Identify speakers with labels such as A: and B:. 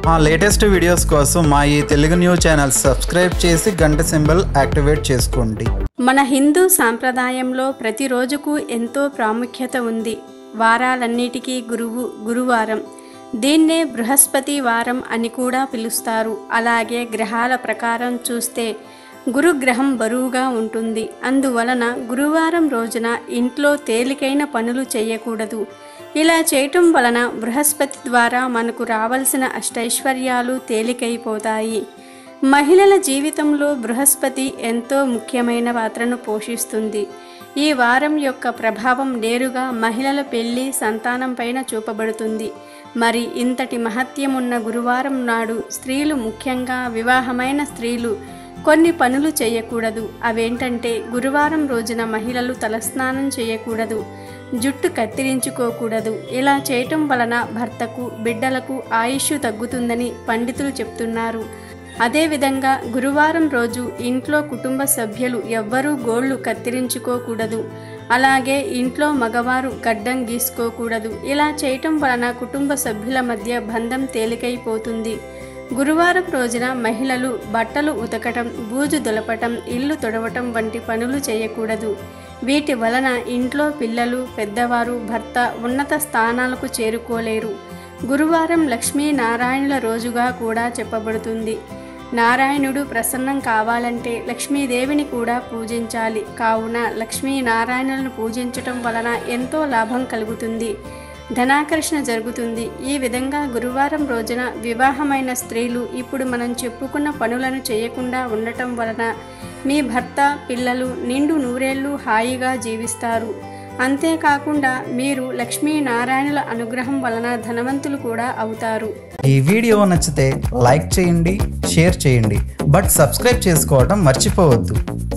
A: మా latest videos కోసం మా ఈ తెలుగు న్యూస్ ఛానల్ సబ్స్క్రైబ్ చేసి గంట సింబల్ యాక్టివేట్ చేసుకోండి
B: మన హిందూ సాంప్రదాయంలో ప్రతి రోజుకు ఎంతో ప్రాముఖ్యత ఉంది వారాలన్నిటికీ గురువు గురువారం దీన్నే బృహస్పతి వారం అని కూడా పిలుస్తారు అలాగే గ్రహాల ప్రకారం చూస్తే గురుగ్రహం బరువుగా ఉంటుంది అందువలన గురువారం రోజున ఇంట్లో తేలికైన పనులు చేయకూడదు ఇలా చేయటం వలన బృహస్పతి ద్వారా మనకు రావాల్సిన అష్టైశ్వర్యాలు తేలికైపోతాయి మహిళల జీవితంలో బృహస్పతి ఎంతో ముఖ్యమైన పాత్రను పోషిస్తుంది ఈ వారం యొక్క ప్రభావం నేరుగా మహిళల పెళ్లి సంతానం పైన చూపబడుతుంది మరి ఇంతటి మహత్యమున్న గురువారం నాడు స్త్రీలు ముఖ్యంగా వివాహమైన స్త్రీలు కొన్ని పనులు చేయకూడదు అవేంటంటే గురువారం రోజున మహిళలు తలస్నానం చేయకూడదు జుట్టు కత్తిరించుకోకూడదు ఇలా చేయటం వలన భర్తకు బిడ్డలకు ఆయుష్ తగ్గుతుందని పండితులు చెప్తున్నారు అదేవిధంగా గురువారం రోజు ఇంట్లో కుటుంబ సభ్యులు ఎవ్వరూ గోళ్లు కత్తిరించుకోకూడదు అలాగే ఇంట్లో మగవారు గడ్డం గీసుకోకూడదు ఇలా చేయటం వలన కుటుంబ సభ్యుల మధ్య బంధం తేలికైపోతుంది గురువారం రోజున మహిళలు బట్టలు ఉతకటం బూజు దులపటం ఇల్లు తొడవటం వంటి పనులు చేయకూడదు వీటి వలన ఇంట్లో పిల్లలు పెద్దవారు భర్త ఉన్నత స్థానాలకు చేరుకోలేరు గురువారం లక్ష్మీనారాయణుల రోజుగా కూడా చెప్పబడుతుంది నారాయణుడు ప్రసన్నం కావాలంటే లక్ష్మీదేవిని కూడా పూజించాలి కావున లక్ష్మీనారాయణులను పూజించటం వలన ఎంతో లాభం కలుగుతుంది ధనాకర్షణ జరుగుతుంది ఈ విధంగా గురువారం రోజున వివాహమైన స్త్రీలు ఇప్పుడు మనం చెప్పుకున్న పనులను చేయకుండా ఉండటం వలన మీ భర్త పిల్లలు నిండు నూరేళ్లు హాయిగా జీవిస్తారు అంతేకాకుండా మీరు లక్ష్మీనారాయణుల అనుగ్రహం వలన ధనవంతులు కూడా అవుతారు
A: ఈ వీడియో నచ్చితే లైక్ చేయండి షేర్ చేయండి బట్ సబ్స్క్రైబ్ చేసుకోవడం మర్చిపోవద్దు